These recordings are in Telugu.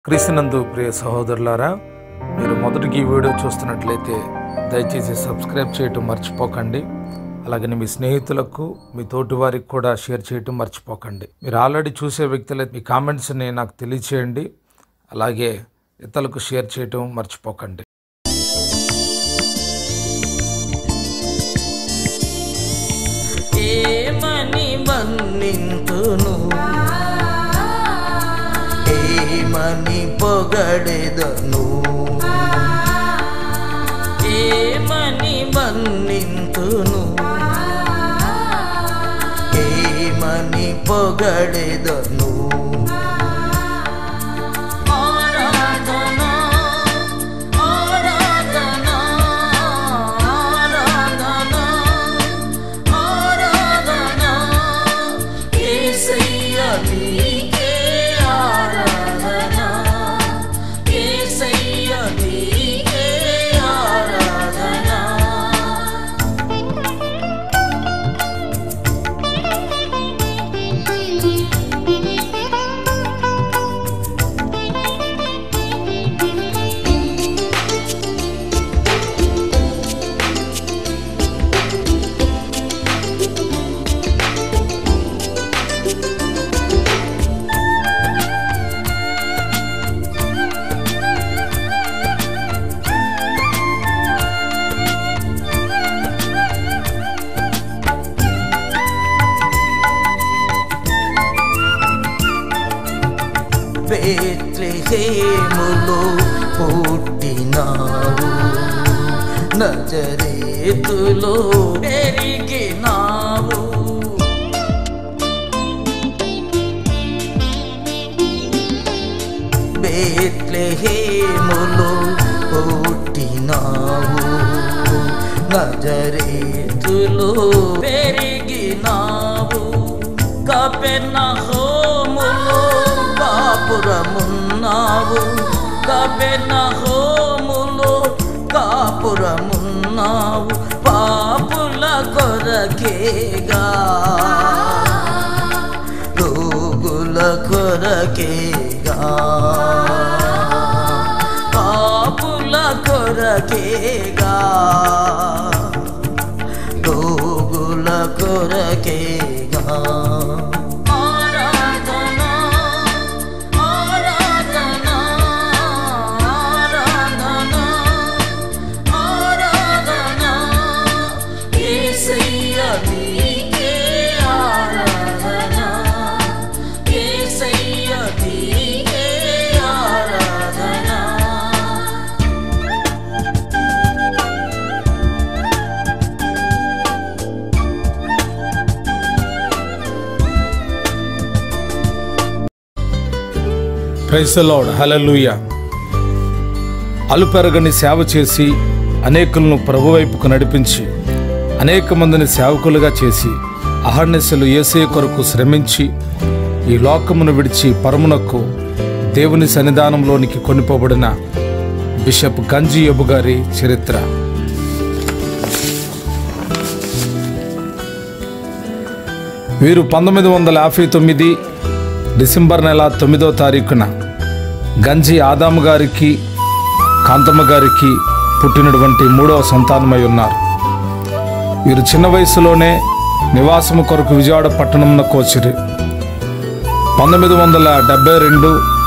క్రీస్తునందు ప్రియ సహోదరులారా మీరు మొదటికి ఈ వీడియో చూస్తున్నట్లయితే దయచేసి సబ్స్క్రైబ్ చేయటం మర్చిపోకండి అలాగని మీ స్నేహితులకు మీ తోటి వారికి కూడా షేర్ చేయటం మర్చిపోకండి మీరు ఆల్రెడీ చూసే వ్యక్తులైతే మీ కామెంట్స్ని నాకు తెలియచేయండి అలాగే ఇతరులకు షేర్ చేయటం మర్చిపోకండి ఏమని మన్నింతును ఏమని పొగడెదను ఏమని మన్నింతును ఏమని పొగడెదను ఆరాధన ఆరాధన ఆరాధన ఆరాధన యేసయ్య నీకే ఆరాధన యేసయ్య నీకే ఆరాధన బేత్లెహేములో పుట్టినావు నజరేతులో పెరిగినావు బేత్లెహేములో పుట్టినావు నజరేతులో పెరిగినావు కపెన్న హోములో కాపురమున్నావు కపెన్న హోములో కాపురమున్నావు పాపుల కొరకేగా రోగుల కొరకేగా పాపుల కొరకేగా రోగుల కొరకేగా ఆరాధన ఆరాధన ఆరాధన ఆరాధన యేసయ్య నీకే ఆరాధన యేసయ్య నీకే ఆరాధన ప్రైసలాడ్ హలలుయ అలుపెరగని సేవ చేసి అనేకులను ప్రభు వైపుకు నడిపించి అనేక మందిని సేవకులుగా చేసి అహర్నిశలు ఏసే కొరకు శ్రమించి ఈ లోకమును విడిచి పరమునకు దేవుని సన్నిధానంలోనికి కొనిపోబడిన బిషప్ గంజి యబు గారి చరిత్ర వీరు పంతొమ్మిది వందల యాభై తొమ్మిది డిసెంబర్ నెల తొమ్మిదో తారీఖున గంజి ఆదాము గారికి కాంతమ్మ గారికి పుట్టినటువంటి మూడవ సంతానమై ఉన్నారు వీరు చిన్న వయసులోనే నివాసము కొరకు విజయవాడ పట్టణంలో కోచిరి పంతొమ్మిది వందల డెబ్బై రెండు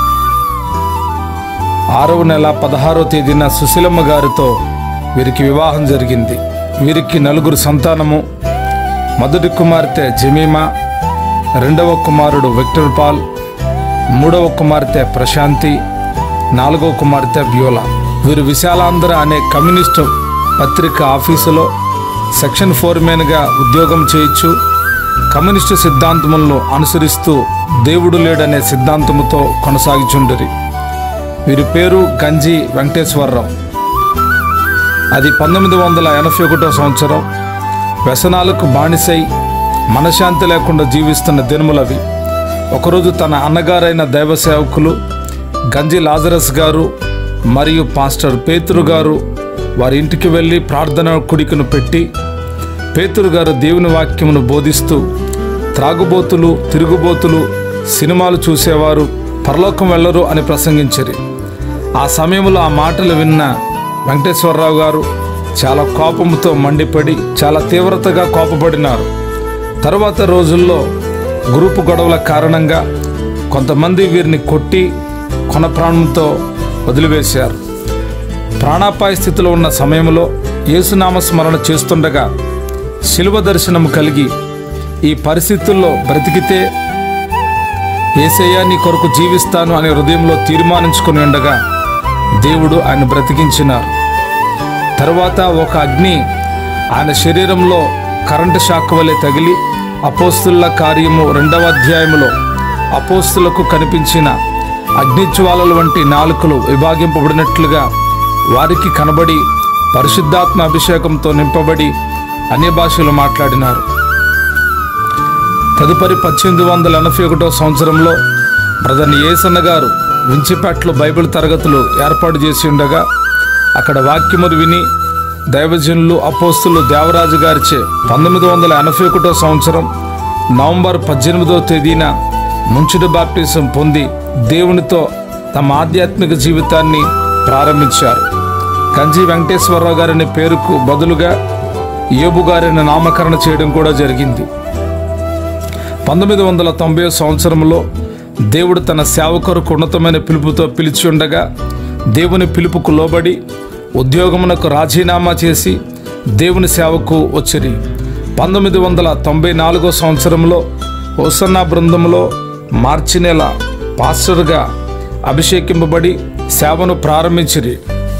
ఆరవ నెల పదహారో తేదీన సుశీలమ్మ గారితో వీరికి వివాహం జరిగింది వీరికి నలుగురు సంతానము మొదటి కుమార్తె జమీమా రెండవ కుమారుడు విక్టర్ పాల్ మూడవ కుమార్తె ప్రశాంతి నాలుగవ కుమార్తె బ్యూలా వీరు విశాలాంధ్ర అనే కమ్యూనిస్టు పత్రిక ఆఫీసులో సెక్షన్ ఫోర్మెన్గా ఉద్యోగం చేయొచ్చు కమ్యూనిస్టు సిద్ధాంతములను అనుసరిస్తూ దేవుడు లేడనే సిద్ధాంతముతో కొనసాగుచుండరి వీరి పేరు గంజి వెంకటేశ్వరరావు అది పంతొమ్మిది వందల ఎనభై ఒకటో సంవత్సరం వ్యసనాలకు బానిసై మనశాంతి లేకుండా జీవిస్తున్న దినములవి ఒకరోజు తన అన్నగారైన దైవ సేవకులు గంజి లాజరస్ గారు మరియు పాస్టర్ పేతురు గారు వారి ఇంటికి వెళ్ళి ప్రార్థన కుడికను పెట్టి పేతురు గారు దేవుని వాక్యమును బోధిస్తూ త్రాగుబోతులు తిరుగుబోతులు సినిమాలు చూసేవారు పరలోకం వెళ్ళరు అని ప్రసంగించరి ఆ సమయంలో ఆ మాటలు విన్న వెంకటేశ్వరరావు గారు చాలా కోపంతో మండిపడి చాలా తీవ్రతగా కోపపడినారు తరువాత రోజుల్లో గ్రూపు గొడవల కారణంగా కొంతమంది వీరిని కొట్టి కొన ప్రాణంతో వదిలివేశారు ప్రాణాపాయ స్థితిలో ఉన్న సమయంలో యేసునామ స్మరణ చేస్తుండగా శిలువ దర్శనం కలిగి ఈ పరిస్థితుల్లో బ్రతికితే ఏసయ్య నీ కొరకు జీవిస్తాను అనే హృదయంలో తీర్మానించుకుని ఉండగా దేవుడు ఆయన బ్రతికించినారు తరువాత ఒక అగ్ని ఆయన శరీరంలో కరెంటు షాక్ వలె తగిలి అపోస్తుల కార్యము రెండవ అధ్యాయములో అపోస్తులకు కనిపించిన అగ్నిజ్వాలల వంటి నాలుకలు విభాగింపబడినట్లుగా వారికి కనబడి పరిశుద్ధాత్మ అభిషేకంతో నింపబడి అన్య భాషలు మాట్లాడినారు తదుపరి పద్దెనిమిది వందల ఎనభై ఒకటో సంవత్సరంలో బ్రదర్ ఏసన్న గారు వించిపేటలో బైబిల్ తరగతులు ఏర్పాటు చేసి ఉండగా అక్కడ వాక్యములు విని దైవజనులు అపోస్తులు దేవరాజు గారిచే పంతొమ్మిది వందల ఎనభై ఒకటో సంవత్సరం నవంబర్ పద్దెనిమిదో తేదీన ముంచుడు బాప్టిజం పొంది దేవునితో తమ ఆధ్యాత్మిక జీవితాన్ని ప్రారంభించారు కంజి వెంకటేశ్వరరావు గారి పేరుకు బదులుగా ఏబు గారిని నామకరణ చేయడం కూడా జరిగింది పంతొమ్మిది వందల తొంభై సంవత్సరంలో దేవుడు తన సేవకులకు ఉన్నతమైన పిలుపుతో పిలిచి ఉండగా దేవుని పిలుపుకు లోబడి ఉద్యోగమునకు రాజీనామా చేసి దేవుని సేవకు వచ్చిరి పంతొమ్మిది వందల తొంభై నాలుగో సంవత్సరంలో హోసన్నా బృందంలో మార్చి నెల పాస్టర్గా అభిషేకింపబడి సేవను ప్రారంభించిరి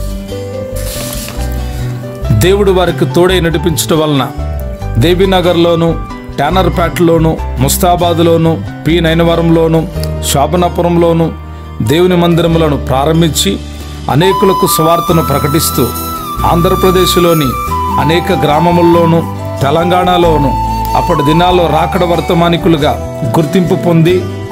దేవుడు వారికి తోడై నడిపించడం వలన దేవీనగర్లోను ట్యానర్పేటలోను ముస్తాబాద్లోను పి నైనవరంలోను శోభనాపురంలోను దేవుని మందిరములను ప్రారంభించి అనేకులకు సువార్తను ప్రకటిస్తూ ఆంధ్రప్రదేశ్లోని అనేక గ్రామముల్లోనూ తెలంగాణలోను అప్పటి దినాల్లో రాకడ వర్తమానికులుగా గుర్తింపు పొంది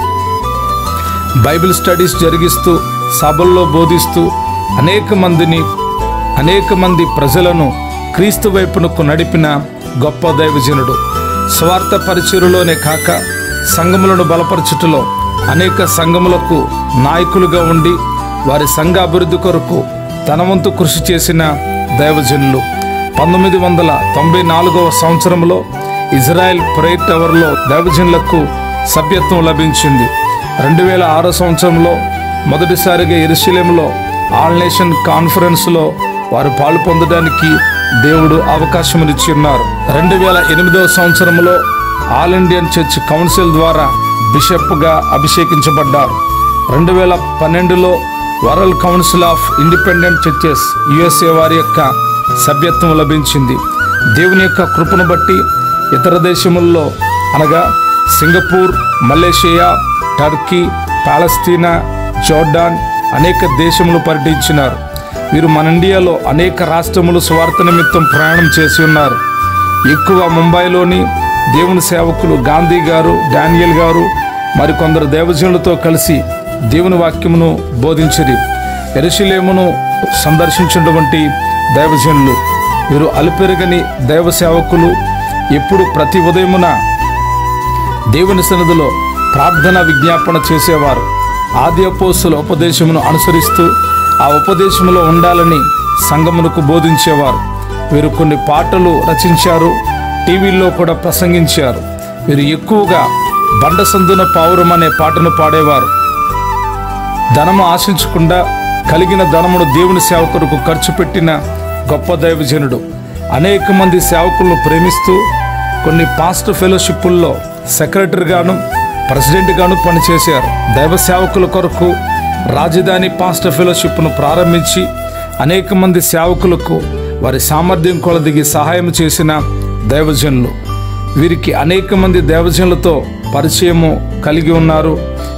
బైబిల్ స్టడీస్ జరిగిస్తూ సభల్లో బోధిస్తూ అనేక మందిని అనేక మంది ప్రజలను క్రీస్తు వైపునకు నడిపిన గొప్ప దైవజనుడు స్వార్థ పరిచయలోనే కాక సంఘములను బలపరచుటలో అనేక సంఘములకు నాయకులుగా ఉండి వారి సంఘ అభివృద్ధి కొరకు తన వంతు కృషి చేసిన దైవజనులు పంతొమ్మిది వందల తొంభై నాలుగవ సంవత్సరంలో ఇజ్రాయెల్ ప్రేయర్ టవర్లో దైవజనులకు సభ్యత్వం లభించింది రెండు వేల ఆరో సంవత్సరంలో మొదటిసారిగా ఎరుశలేంలో ఆల్ నేషన్ కాన్ఫరెన్స్లో వారు పాలు పొందడానికి దేవుడు అవకాశం ఉన్నారు రెండు వేల ఎనిమిదవ సంవత్సరంలో ఆల్ ఇండియన్ చర్చ్ కౌన్సిల్ ద్వారా బిషప్గా అభిషేకించబడ్డారు రెండు వేల పన్నెండులో World Council of Independent Churches USA వారి యొక్క సభ్యత్వం లభించింది దేవుని యొక్క కృపను బట్టి ఇతర దేశముల్లో అనగా Singapore Malaysia Turkey Palestine Jordan అనేక దేశములు పర్యటించినారు వీరు మన ఇండియాలో అనేక రాష్ట్రములు స్వార్థ నిమిత్తం ప్రయాణం చేసి ఉన్నారు ఎక్కువ ముంబైలోని దేవుని సేవకులు గాంధీ గారు డానియల్ గారు మరికొందరు దేవజనులతో కలిసి దేవుని వాక్యమును బోధించిరి ఎరుశలేమును సందర్శించినటువంటి దైవజనులు వీరు అలుపెరగని దైవ సేవకులు ఎప్పుడు ప్రతి ఉదయమున దేవుని సన్నిధిలో ప్రార్థన విజ్ఞాపన చేసేవారు ఆది అపోస్తుల ఉపదేశమును అనుసరిస్తూ ఆ ఉపదేశములో ఉండాలని సంగమునకు బోధించేవారు వీరు కొన్ని పాటలు రచించారు టీవీల్లో కూడా ప్రసంగించారు వీరు ఎక్కువగా బండసందున పావురం అనే పాటను పాడేవారు ధనము ఆశించకుండా కలిగిన ధనమును దేవుని సేవకులకు ఖర్చు పెట్టిన గొప్ప దైవజనుడు అనేక మంది సేవకులను ప్రేమిస్తూ కొన్ని పాస్ట్ ఫెలోషిప్పుల్లో సెక్రటరీగాను ప్రెసిడెంట్గాను పనిచేశారు దైవ సేవకుల కొరకు రాజధాని పాస్ట్ ఫెలోషిప్ను ప్రారంభించి అనేక మంది సేవకులకు వారి సామర్థ్యం కొలదిగి సహాయం చేసిన దైవజనులు వీరికి అనేక మంది దైవజనులతో పరిచయము కలిగి ఉన్నారు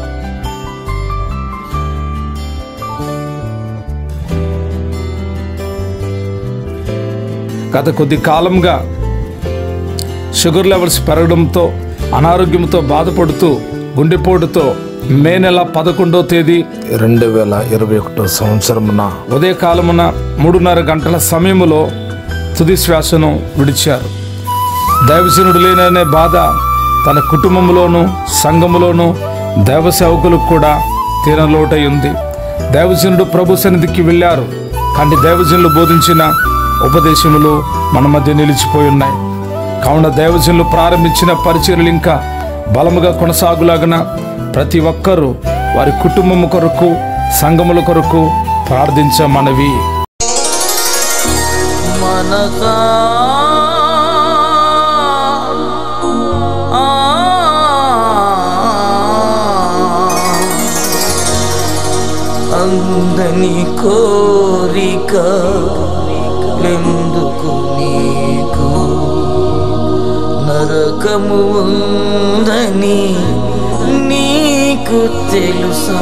గత కొద్ది కాలంగా షుగర్ లెవెల్స్ పెరగడంతో అనారోగ్యంతో బాధపడుతూ గుండెపోటుతో మే నెల పదకొండో తేదీ రెండు వేల ఇరవై ఒకటో సంవత్సరమున ఉదయకాలమున మూడున్నర గంటల సమయములో తుది శ్వాసను విడిచారు దైవజనుడు లేననే బాధ తన కుటుంబంలోనూ సంఘములోనూ దైవ సేవకులకు కూడా తీరలోటై ఉంది దైవజనుడు ప్రభు సన్నిధికి వెళ్ళారు కానీ దైవజనులు బోధించిన ఉపదేశములు మన మధ్య నిలిచిపోయి ఉన్నాయి కావున దైవజనులు ప్రారంభించిన పరిచర్యలు ఇంకా బలముగా కొనసాగులాగన ప్రతి ఒక్కరూ వారి కుటుంబము కొరకు సంఘముల కొరకు ప్రార్థించమనవి మనసా ఆ, అందని కోరిక ఎందుకు నీకు నరకము ఉందని నీకు తెలుసా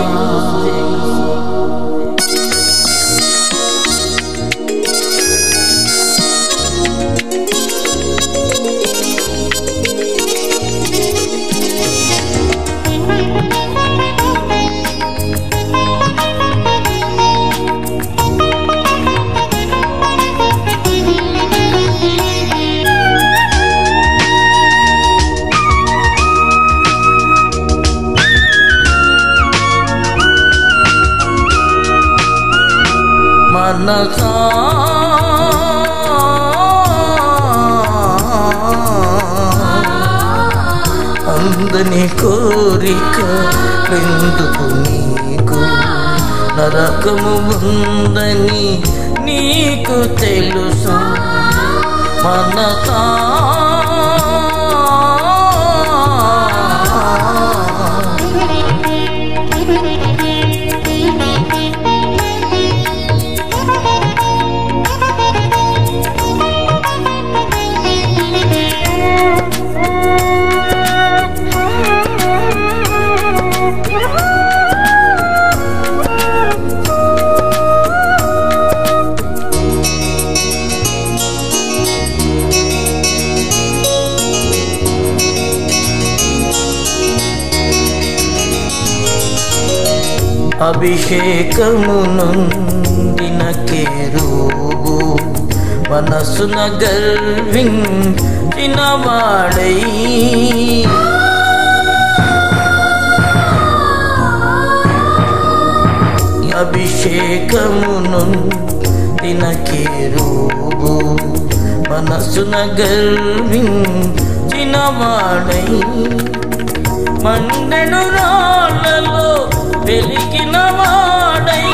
మనసా అందని కోరిక ఎందుకు నీకు నరకము ఉందని నీకు తెలుసా మనసా అభిషేకమునుందిన కేరువు మనసున గర్వించిన వాడై అభిషేకమును తినకేరువు మనసున గర్వించిన వాడై మండెను రాళ్ళలో వెలిగిన వాడై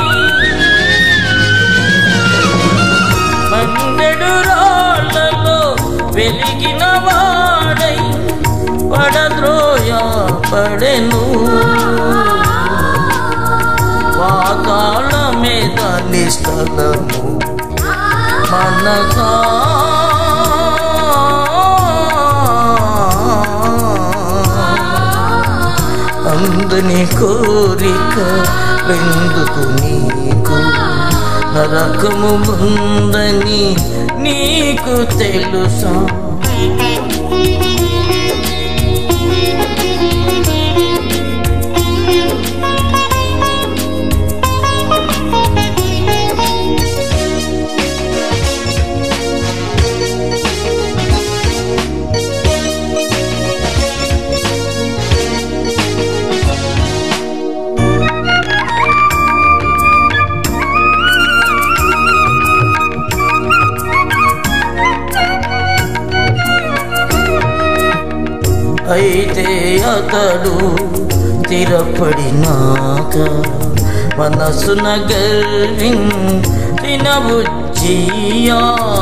మండెడు రాళ్ళలో వెలిగిన వాడై పడద్రోయ పడెను పాతాళమే దాని స్థలము మనసా అందని కోరిక ఎందుకు నీకు నరకము ఉందని నీకు తెలుసా అయితే అతడు స్థిరపడినాక మనసున గర్విన్ తినబుజ్జియా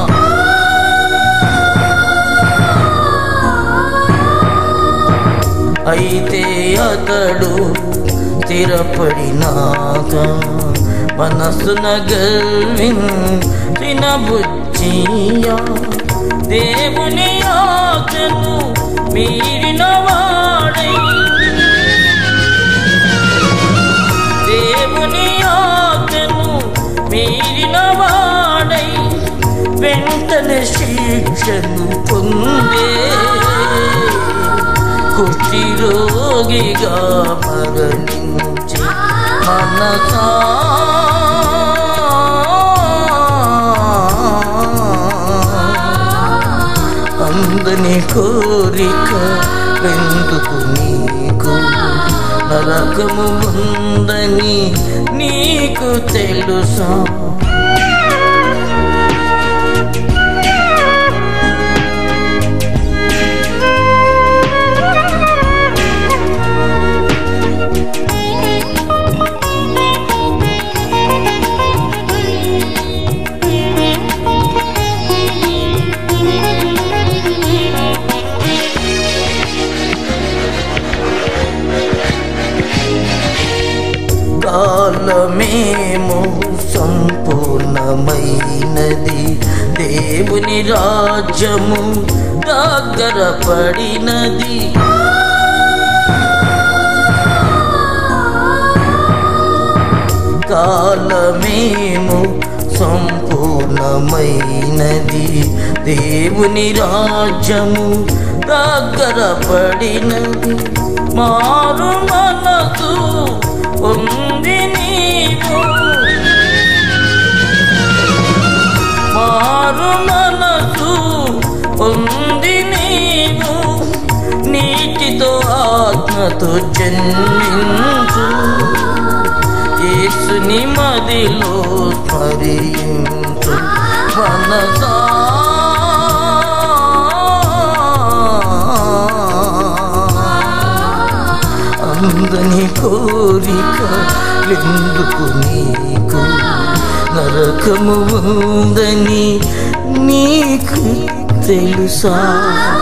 అయితే అతడు స్థిరపడినాక మనసున గర్విన్ తినబుజ్జియా దేవుని ఆజ్ఞను మీరిన వాడై దేవుని ఆజ్ఞను మీరిన వాడై వెంటనే శిక్షను పొందే కుష్టి రోగిగా మరణించి మనసా అందని కోరిక ఎందుకు నీకు నరకము ఉందని తెలుసా కాలమేమో సంపూర్ణమైనది దేవుని రాజ్యము దగ్గర పడినది కాలమేమో సంపూర్ణమైనది దేవుని రాజ్యము దగ్గర పడినది మారు మనసు ఉంది నీవు మారు మనసు ఉంది నీవు నీటితో ఆత్మతో జన్మించు యేసుని మదిలో స్మరించు మనసా అందని కోరిక ఎందుకు నీకు నరకము ఉందని నీకు తెలుసా